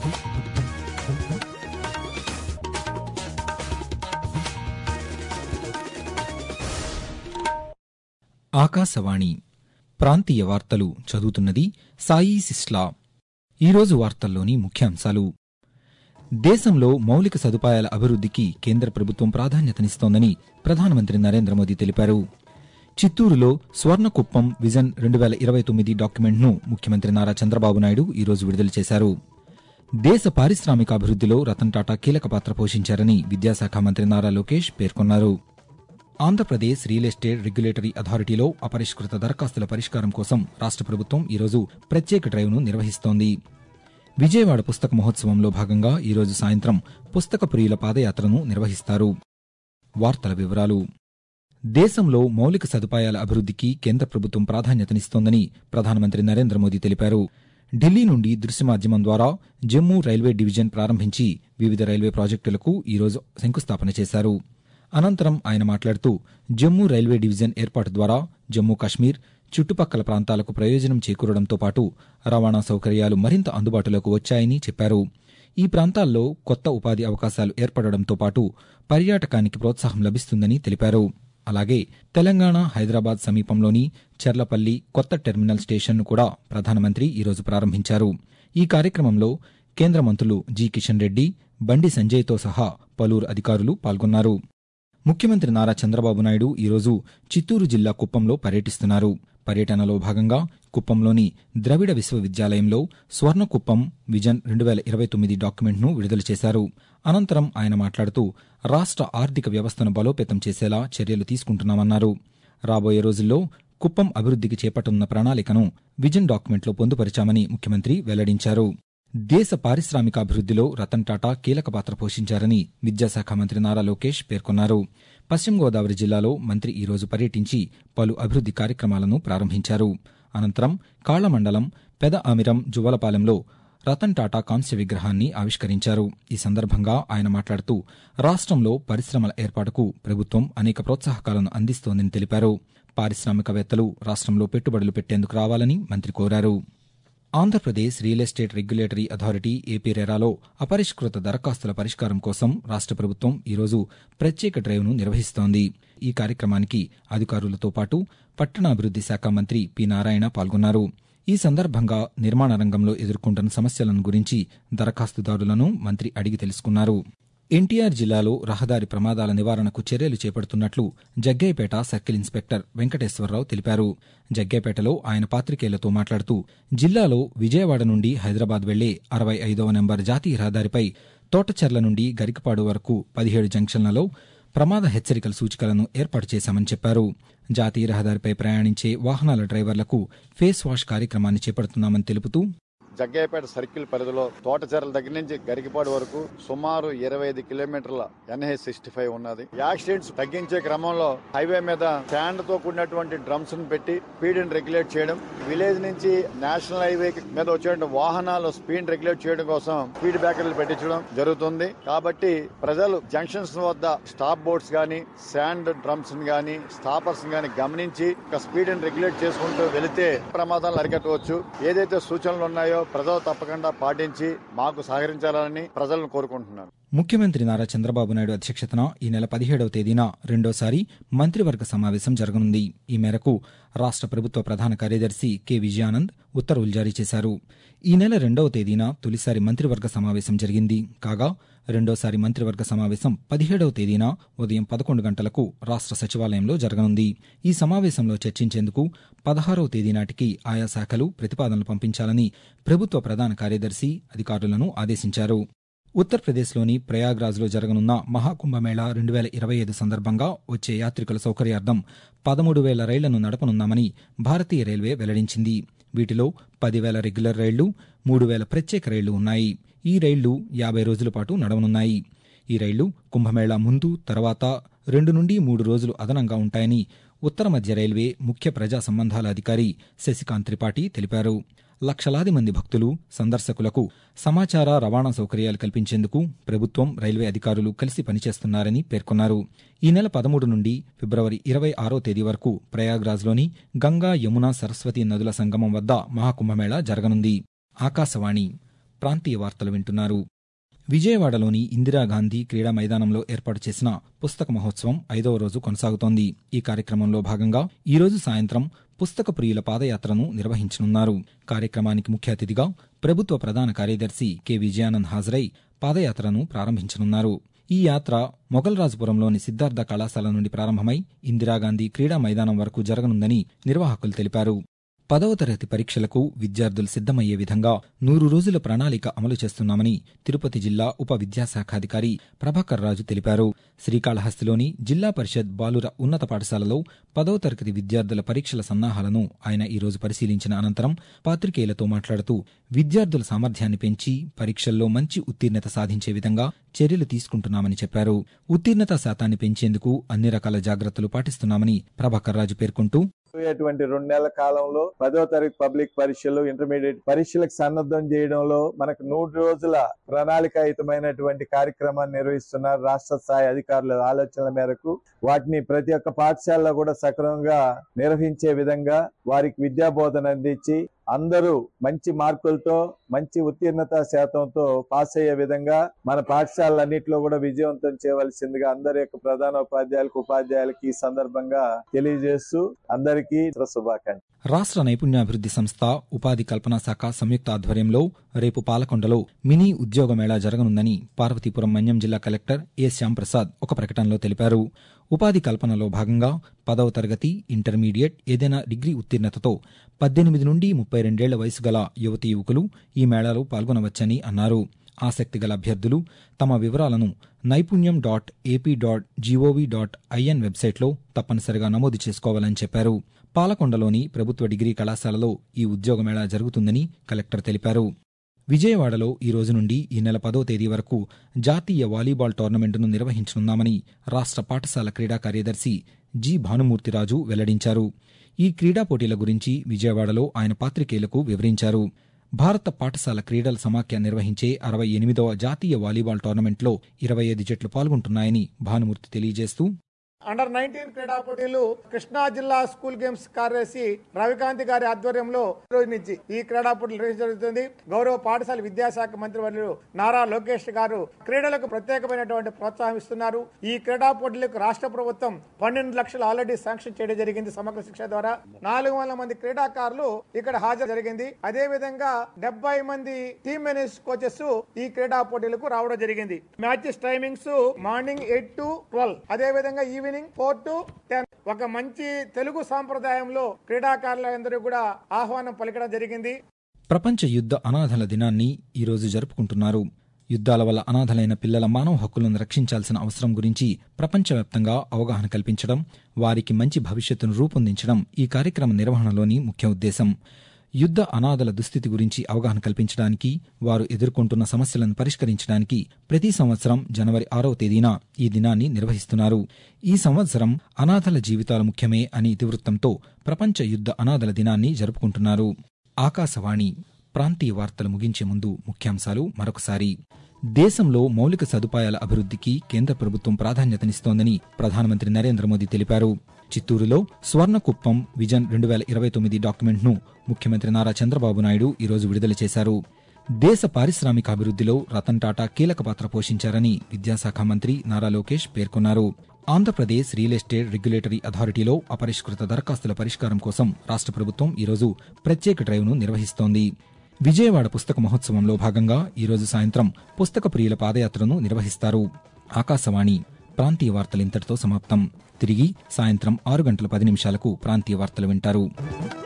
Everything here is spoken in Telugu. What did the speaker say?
ఆకాశవాణి ప్రాంతీయ వార్తలు చదువుతున్నది సాయి సిస్లా ఈరోజు వార్తల్లోని ముఖ్యాంశాలు దేశంలో మౌలిక సదుపాయాల అభివృద్ధికి కేంద్ర ప్రభుత్వం ప్రాధాన్యతనిస్తోందని ప్రధానమంత్రి నరేంద్ర మోదీ తెలిపారు చిత్తూరులో స్వర్ణకుప్పం విజన్ రెండు వేల ఇరవై తొమ్మిది డాక్యుమెంట్ను ముఖ్యమంత్రి నారా చంద్రబాబు నాయుడు ఈరోజు విడుదల చేశారు దేశ పారిశ్రామికాభివృద్ధిలో రతన్ టాటా కీలక పాత్ర పోషించారని విద్యాశాఖ మంత్రి నారా లోకేష్ పేర్కొన్నారు ఆంధ్రప్రదేశ్ రియల్ ఎస్టేట్ రెగ్యులేటరీ అథారిటీలో అపరిష్కృత దరఖాస్తుల పరిష్కారం కోసం రాష్ట్ర ప్రభుత్వం ఈరోజు ప్రత్యేక డ్రైవ్ను నిర్వహిస్తోంది విజయవాడ పుస్తక మహోత్సవంలో భాగంగా ఈరోజు సాయంత్రం పుస్తక ప్రియుల పాదయాత్రను నిర్వహిస్తారు వార్తల వివరాలు దేశంలో మౌలిక సదుపాయాల అభివృద్ధికి కేంద్ర ప్రభుత్వం ప్రాధాన్యతనిస్తోందని ప్రధానమంత్రి నరేంద్ర మోదీ తెలిపారు ఢిల్లీ నుండి దృశ్య మాధ్యమం ద్వారా జమ్మూ రైల్వే డివిజన్ ప్రారంభించి వివిధ రైల్వే ప్రాజెక్టులకు ఈరోజు శంకుస్థాపన చేశారు అనంతరం ఆయన మాట్లాడుతూ జమ్మూ రైల్వే డివిజన్ ఏర్పాటు ద్వారా జమ్మూ కాశ్మీర్ చుట్టుపక్కల ప్రాంతాలకు ప్రయోజనం చేకూరడంతో పాటు రవాణా సౌకర్యాలు మరింత అందుబాటులోకి వచ్చాయని చెప్పారు ఈ ప్రాంతాల్లో కొత్త ఉపాధి అవకాశాలు ఏర్పడడంతో పాటు పర్యాటకానికి ప్రోత్సాహం లభిస్తుందని తెలిపారు అలాగే తెలంగాణ హైదరాబాద్ సమీపంలోని చెర్లపల్లి కొత్త టెర్మినల్ స్టేషన్ను కూడా ప్రధానమంత్రి ఈరోజు ప్రారంభించారు ఈ కార్యక్రమంలో కేంద్ర మంత్రులు జి కిషన్ రెడ్డి బండి సంజయ్తో సహా పలువురు అధికారులు పాల్గొన్నారు ముఖ్యమంత్రి నారా చంద్రబాబు నాయుడు ఈరోజు చిత్తూరు జిల్లా కుప్పంలో పర్యటిస్తున్నారు పర్యటనలో భాగంగా కుప్పంలోని ద్రవిడ విశ్వవిద్యాలయంలో స్వర్ణకుప్పం విజన్ రెండు వేల ఇరవై తొమ్మిది డాక్యుమెంట్ను విడుదల చేశారు అనంతరం ఆయన మాట్లాడుతూ రాష్ట్ర ఆర్థిక వ్యవస్థను బలోపేతం చేసేలా చర్యలు తీసుకుంటున్నామన్నారు రాబోయే రోజుల్లో కుప్పం అభివృద్ధికి చేపట్టనున్న ప్రణాళికను విజన్ డాక్యుమెంట్లో పొందుపరిచామని ముఖ్యమంత్రి వెల్లడించారు దేశ పారిశ్రామికాభివృద్ధిలో రతన్ టాటా కీలక పాత్ర పోషించారని విద్యాశాఖ మంత్రి నారా లోకేష్ పేర్కొన్నారు పశ్చిమ గోదావరి జిల్లాలో మంత్రి ఈరోజు పర్యటించి పలు అభివృద్ది కార్యక్రమాలను ప్రారంభించారు అనంతరం కాళ్ల మండలం పెద అమిరం జువ్వలపాలెంలో రతన్ టాటా కాంస్య విగ్రహాన్ని ఆవిష్కరించారు ఈ సందర్భంగా ఆయన మాట్లాడుతూ రాష్ట్రంలో పరిశ్రమల ఏర్పాటుకు ప్రభుత్వం అనేక ప్రోత్సాహకాలను అందిస్తోందని తెలిపారు పారిశ్రామికవేత్తలు రాష్ట్రంలో పెట్టుబడులు పెట్టేందుకు రావాలని మంత్రి కోరారు Andhra Pradesh real estate regulatory authority AP రెరాలో అపరిష్కృత దరఖాస్తుల పరిష్కారం కోసం రాష్ట్ర ప్రభుత్వం ఈరోజు ప్రత్యేక డ్రైవ్ను నిర్వహిస్తోంది ఈ కార్యక్రమానికి అధికారులతో పాటు పట్టణాభివృద్ది శాఖ మంత్రి పి నారాయణ పాల్గొన్నారు ఈ సందర్భంగా నిర్మాణ రంగంలో ఎదుర్కొంటున్న సమస్యలను గురించి దరఖాస్తుదారులను మంత్రి అడిగి తెలుసుకున్నారు ఎన్టీఆర్ జిల్లాలో రహదారి ప్రమాదాల నివారణకు చర్యలు చేపడుతున్నట్లు జగ్గయ్యపేట సర్కిల్ ఇన్స్పెక్టర్ వెంకటేశ్వరరావు తెలిపారు జగ్గయ్యపేటలో ఆయన పాత్రికేయులతో మాట్లాడుతూ జిల్లాలో విజయవాడ నుండి హైదరాబాద్ వెళ్లే అరవై ఐదవ నెంబర్ జాతీయ రహదారిపై తోటచెర్ల నుండి గరికపాడు వరకు పదిహేడు జంక్షన్లలో ప్రమాద హెచ్చరికల సూచికలను ఏర్పాటు చేశామని చెప్పారు జాతీయ రహదారిపై ప్రయాణించే వాహనాల డ్రైవర్లకు ఫేస్ వాష్ కార్యక్రమాన్ని చేపడుతున్నామని తెలుపుతూ జగ్గయ్యపేట సర్కిల్ పరిధిలో తోటచెరల దగ్గర నుంచి గరికిపాడు వరకు సుమారు ఇరవై ఐదు కిలోమీటర్ల ఎన్హెచ్ సిక్స్టీ ఫైవ్ ఉన్నది యాక్సిడెంట్స్ తగ్గించే క్రమంలో హైవే మీద స్టాండ్ తో కూడినటువంటి డ్రమ్స్ ను పెట్టి స్పీడ్ ని రెగ్యులేట్ చేయడం విలేజ్ నుంచి నేషనల్ హైవే మీద వచ్చే వాహనాలు స్పీడ్ రెగ్యులేట్ చేయడం కోసం స్పీడ్ బ్రేకర్లు పెట్టించడం జరుగుతుంది కాబట్టి ప్రజలు జంక్షన్స్ వద్ద స్టాప్ బోర్డ్స్ గాని శాండ్ డ్రమ్స్ గాని స్టాపర్స్ గాని గమనించి స్పీడ్ ని రెగ్యులేట్ చేసుకుంటూ వెళితే ప్రమాదాలు అరికట్టవచ్చు ఏదైతే సూచనలు ఉన్నాయో ప్రజలు తప్పకుండా పాటించి మాకు సహకరించాలని ప్రజలను కోరుకుంటున్నాను ముఖ్యమంత్రి నారా చంద్రబాబు నాయుడు అధ్యక్షతన ఈ నెల పదిహేడవ తేదీన రెండోసారి మంత్రివర్గ సమావేశం జరగనుంది ఈ మేరకు రాష్ట్ర ప్రభుత్వ ప్రధాన కార్యదర్శి కె విజయానంద్ ఉత్తర్వులు జారీ చేశారు ఈ నెల రెండవ తేదీన తొలిసారి మంత్రివర్గ సమావేశం జరిగింది కాగా రెండోసారి మంత్రివర్గ సమావేశం పదిహేడవ తేదీన ఉదయం పదకొండు గంటలకు రాష్ట్ర సచివాలయంలో జరగనుంది ఈ సమావేశంలో చర్చించేందుకు పదహారవ తేదీ నాటికి ఆయా శాఖలు ప్రతిపాదనలు పంపించాలని ప్రభుత్వ ప్రధాన కార్యదర్శి అధికారులను ఆదేశించారు ఉత్తరప్రదేశ్లోని ప్రయాగ్రాజ్లో జరగనున్న మహాకుంభమేళా రెండు వేల ఇరవై ఐదు సందర్భంగా వచ్చే యాత్రికుల సౌకర్యార్థం పదమూడు వేల రైళ్లను నడపనున్నామని భారతీయ రైల్వే వెల్లడించింది వీటిలో పదివేల రెగ్యులర్ రైళ్లు మూడు వేల ప్రత్యేక రైళ్లు ఉన్నాయి ఈ రైళ్లు యాభై రోజుల పాటు నడవనున్నాయి ఈ రైళ్లు కుంభమేళా ముందు తర్వాత రెండు నుండి మూడు రోజులు అదనంగా ఉంటాయని ఉత్తర మధ్య రైల్వే ముఖ్య ప్రజా సంబంధాల అధికారి శశికాంత్ త్రిపాఠి తెలిపారు లక్షలాది మంది భక్తులు సందర్శకులకు సమాచార రవాణా సౌకర్యాలు కల్పించేందుకు ప్రభుత్వం రైల్వే అధికారులు కలిసి పనిచేస్తున్నారని పేర్కొన్నారు ఈ నెల పదమూడు నుండి ఫిబ్రవరి ఇరవై ఆరో తేదీ వరకు ప్రయాగ్రాజ్లోని గంగా యమున సరస్వతి నదుల సంగమం వద్ద మహాకుంభమేళా జరగనుంది ఆకాశవాణి ప్రాంతీయ వార్తలు వింటున్నారు విజయవాడలోని ఇందిరాగాంధీ క్రీడా మైదానంలో ఏర్పాటు చేసిన పుస్తక మహోత్సవం ఐదవ రోజు కొనసాగుతోంది ఈ కార్యక్రమంలో భాగంగా ఈ రోజు సాయంత్రం పుస్తక ప్రియుల పాదయాత్రను నిర్వహించనున్నారు కార్యక్రమానికి ముఖ్య అతిథిగా ప్రభుత్వ ప్రధాన కార్యదర్శి కె విజయానంద్ హాజరై పాదయాత్రను ప్రారంభించనున్నారు ఈ యాత్ర మొగల్రాజుపురంలోని సిద్ధార్థ కళాశాల నుండి ప్రారంభమై ఇందిరాగాంధీ క్రీడా మైదానం వరకు జరగనుందని నిర్వాహకులు తెలిపారు పదవ తరగతి పరీక్షలకు విద్యార్థులు సిద్దమయ్యే విధంగా నూరు రోజుల ప్రణాళిక అమలు చేస్తున్నామని తిరుపతి జిల్లా ఉప విద్యాశాఖాధికారి ప్రభాకర్ రాజు తెలిపారు శ్రీకాళహస్తిలోని జిల్లా పరిషత్ బాలుర ఉన్నత పాఠశాలలో పదవ తరగతి విద్యార్థుల పరీక్షల సన్నాహాలను ఆయన ఈరోజు పరిశీలించిన అనంతరం పాత్రికేయులతో మాట్లాడుతూ విద్యార్థుల సామర్థ్యాన్ని పెంచి పరీక్షల్లో మంచి ఉత్తీర్ణత సాధించే విధంగా చర్యలు తీసుకుంటున్నామని చెప్పారు ఉత్తీర్ణత శాతాన్ని పెంచేందుకు అన్ని రకాల జాగ్రత్తలు పాటిస్తున్నామని ప్రభాకర్ రాజు పేర్కొంటూ రాబోయేటువంటి రెండు నెలల కాలంలో పదో తరగతి పబ్లిక్ పరీక్షలు ఇంటర్మీడియట్ పరీక్షలకు సన్నద్ధం చేయడంలో మనకు నూరు రోజుల ప్రణాళికాయుతమైనటువంటి కార్యక్రమాన్ని నిర్వహిస్తున్నారు రాష్ట్ర స్థాయి అధికారుల ఆలోచనల మేరకు వాటిని ప్రతి ఒక్క పాఠశాలలో కూడా సక్రమంగా నిర్వహించే విధంగా వారికి విద్యా బోధన అందించి అందరూ మంచి మార్కులతో మంచి ఉత్తీర్ణత శాతంతో పాస్ అయ్యే విధంగా మన పాఠశాలన్నింటిలో కూడా విజయవంతం చేయవలసిందిగా అందరి యొక్క ప్రధాన ఉపాధ్యాయులకు ఉపాధ్యాయులకి ఈ సందర్భంగా తెలియజేస్తూ అందరికీ శుభాకాంక్షలు రాష్ట్ర నైపుణ్యాభివృద్ధి సంస్థ ఉపాధి కల్పనా శాఖ సంయుక్త ఆధ్వర్యంలో రేపు పాలకొండలో మినీ ఉద్యోగ మేళా జరగనుందని పార్వతీపురం మన్యం జిల్లా కలెక్టర్ ఏ శ్యాంప్రసాద్ ఒక ప్రకటనలో తెలిపారు ఉపాధి కల్పనలో భాగంగా పదవ తరగతి ఇంటర్మీడియట్ ఏదైనా డిగ్రీ ఉత్తీర్ణతతో పద్దెనిమిది నుండి ముప్పై రెండేళ్ల వయసు గల యువతీ యువకులు ఈ మేళాలో పాల్గొనవచ్చని అన్నారు ఆసక్తి గల అభ్యర్థులు తమ వివరాలను నైపుణ్యం dot AP dot gov dot in వెబ్సైట్లో తప్పనిసరిగా నమోదు చేసుకోవాలని చెప్పారు పాలకొండలోని ప్రభుత్వ డిగ్రీ కళాశాలలో ఈ ఉద్యోగ మేళా జరుగుతుందని కలెక్టర్ తెలిపారు విజయవాడలో ఈ రోజు నుండి ఈ నెల పదో తేదీ వరకు జాతీయ వాలీబాల్ టోర్నమెంటును నిర్వహించనున్నామని రాష్ట్ర పాఠశాల క్రీడా కార్యదర్శి జి భానుమూర్తిరాజు వెల్లడించారు ఈ క్రీడా పోటీల గురించి విజయవాడలో ఆయన పాత్రికేయులకు వివరించారు భారత పాఠశాల క్రీడల సమాఖ్య నిర్వహించే అరవై ఎనిమిదవ జాతీయ వాలీబాల్ టోర్నమెంట్లో ఇరవై ఐదు జట్లు పాల్గొంటున్నాయని భానుమూర్తి తెలియజేస్తూ అండర్ నైన్టీన్ క్రీడా పోటీలు కృష్ణా జిల్లా స్కూల్ గేమ్స్ కార్యదర్శి రవికాంత్ గారి ఆధ్వర్యంలో ఈ రోజు నుంచి ఈ క్రీడా పోటీలు నిర్వహించడం జరుగుతుంది గౌరవ పాఠశాల విద్యాశాఖ మంత్రి వర్యులు నారా లోకేష్ గారు క్రీడలకు ప్రత్యేకమైనటువంటి ప్రోత్సాహం ఇస్తున్నారు ఈ క్రీడా పోటీలకు రాష్ట్ర ప్రభుత్వం పన్నెండు లక్షలు ఆల్రెడీ శాంక్షన్ చేయడం జరిగింది సమగ్ర శిక్ష ద్వారా నాలుగు వందల మంది క్రీడాకారులు ఇక్కడ హాజరు జరిగింది అదే విధంగా డెబ్బై మంది టీమ్ మేనేజ్ కోచెస్ ఈ క్రీడా పోటీలకు రావడం జరిగింది matches timings morning eight to twelve అదే విధంగా ఈవినింగ్ ఫోర్ టు టెన్ ఒక మంచి తెలుగు సాంప్రదాయంలో క్రీడాకారులందరూ కూడా ఆహ్వానం పలికడం జరిగింది ప్రపంచ యుద్ధ అనాథల దినాన్ని ఈరోజు జరుపుకుంటున్నారు యుద్ధాల వల్ల అనాథలైన పిల్లల మానవ హక్కులను రక్షించాల్సిన అవసరం గురించి ప్రపంచవ్యాప్తంగా అవగాహన కల్పించడం వారికి మంచి భవిష్యత్తును రూపొందించడం ఈ కార్యక్రమ నిర్వహణలోని ముఖ్య ఉద్దేశం యుద్ధ అనాథల దుస్థితి గురించి అవగాహన కల్పించడానికి వారు ఎదుర్కొంటున్న సమస్యలను పరిష్కరించడానికి ప్రతి సంవత్సరం జనవరి ఆరవ తేదీన ఈ దినాన్ని నిర్వహిస్తున్నారు ఈ సంవత్సరం అనాథల జీవితాలు ముఖ్యమే అని ఇతివృత్తంతో ప్రపంచ యుద్ధ అనాథల దినాన్ని జరుపుకుంటున్నారు ఆకాశవాణి ప్రాంతీయ వార్తలు ముగించే ముందు ముఖ్యాంశాలు మరొకసారి దేశంలో మౌలిక సదుపాయాల అభివృద్ధికి కేంద్ర ప్రభుత్వం ప్రాధాన్యతనిస్తోందని ప్రధానమంత్రి నరేంద్ర మోదీ తెలిపారు చిత్తూరులో స్వర్ణకుప్పం విజన్ రెండు వేల ఇరవై తొమ్మిది డాక్యుమెంట్ను ముఖ్యమంత్రి నారా చంద్రబాబు నాయుడు ఈరోజు విడుదల చేశారు దేశ పారిశ్రామిక అభివృద్ధిలో రతన్ టాటా కీలక పాత్ర పోషించారని విద్యాశాఖ మంత్రి నారా లోకేష్ పేర్కొన్నారు ఆంధ్రప్రదేశ్ రియల్ ఎస్టేట్ రెగ్యులేటరీ అథారిటీలో అపరిష్కృత దరఖాస్తుల పరిష్కారం కోసం రాష్ట్ర ప్రభుత్వం ఈరోజు ప్రత్యేక డ్రైవ్ను నిర్వహిస్తోంది విజయవాడ పుస్తక మహోత్సవంలో భాగంగా ఈరోజు సాయంత్రం పుస్తక ప్రియుల పాదయాత్రను నిర్వహిస్తారు ఆకాశవాణి ప్రాంతీయ వార్తలు ఇంతటితో సమాప్తం తిరిగి సాయంత్రం ఆరు గంటల పది నిమిషాలకు ప్రాంతీయ వార్తలు వింటారు